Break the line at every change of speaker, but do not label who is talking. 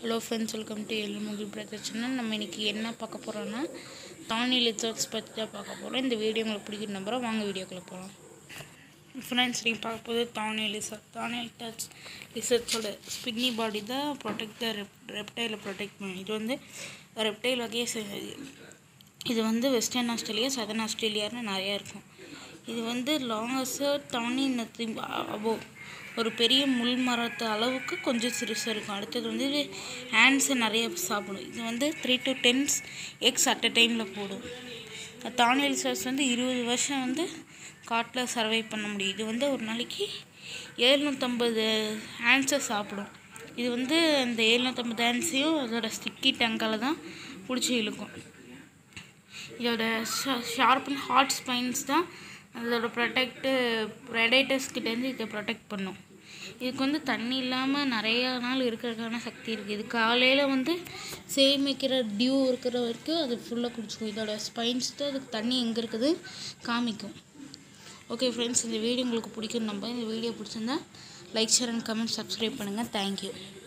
hello friends welcome to L Mugil brother channel நம்ம இன்றைக்கி என்ன பார்க்க போகிறோன்னா தானி லித்தர்ஸ் பற்றி தான் பார்க்க போகிறோம் இந்த வீடியோ உங்களுக்கு பிடிக்கும் நம்புகிறோம் வாங்க வீடியோக்குள்ளே போகலாம் ஃப்ரெண்ட்ஸ் நீங்கள் பார்க்க போது தானி லிசர்ட் தானி லிசர்ட்ஸ் லிசர்ட்ஸோட ஸ்பின்னி பாடி தான் ப்ரொடெக்ட் த ரெப் ரெப்டைலை ப்ரொடெக்ட் பண்ணும் இது வந்து ரெப்டைல் வகையை சேர்ந்தது இது வந்து வெஸ்டர்ன் ஆஸ்திரேலியா சதர்ன் ஆஸ்திரேலியான்னு நிறையா இருக்கும் இது வந்து லாங்கஸ்ட் தானி நத்திங் அபோ ஒரு பெரிய முள் மரத்து அளவுக்கு கொஞ்சம் சிறுசாக இருக்கும் அடுத்தது வந்து இது ஹேண்ட்ஸை நிறைய சாப்பிடும் இது வந்து three to tens eggs at a டைமில் போடும் தானியல் ரிசர்ச் வந்து இருபது வருஷம் வந்து காட்டில் சர்வை பண்ண முடியும் இது வந்து ஒரு நாளைக்கு எழுநூற்றம்பது ஹேண்ட்ஸை சாப்பிடும் இது வந்து அந்த எழுநூற்றம்பது ஹேண்ட்ஸையும் அதோட ஸ்டிக்கி டங்கால் தான் பிடிச்சி இழுக்கும் இதோட ஷார்ப் அண்ட் ஹார்ட் ஸ்பைன்ஸ் தான் அதோட ப்ரொடெக்ட்டு ப்ரெடேட்டர்ஸ்கிட்டேருந்து இதை ப்ரொடெக்ட் பண்ணும் இதுக்கு வந்து தண்ணி இல்லாமல் நிறையா நாள் இருக்கிறதுக்கான சக்தி இருக்குது இது காலையில் வந்து சேமிக்கிற டியூ இருக்கிற வரைக்கும் அது ஃபுல்லாக குடிச்சிக்கும் இதோட ஸ்பைன்ஸ் தான் அதுக்கு தண்ணி எங்கே இருக்குது காமிக்கும் ஓகே ஃப்ரெண்ட்ஸ் இந்த வீடியோ உங்களுக்கு பிடிக்கும் நம்ப இந்த வீடியோ பிடிச்சிருந்தா like share and comment subscribe பண்ணுங்கள் தேங்க்யூ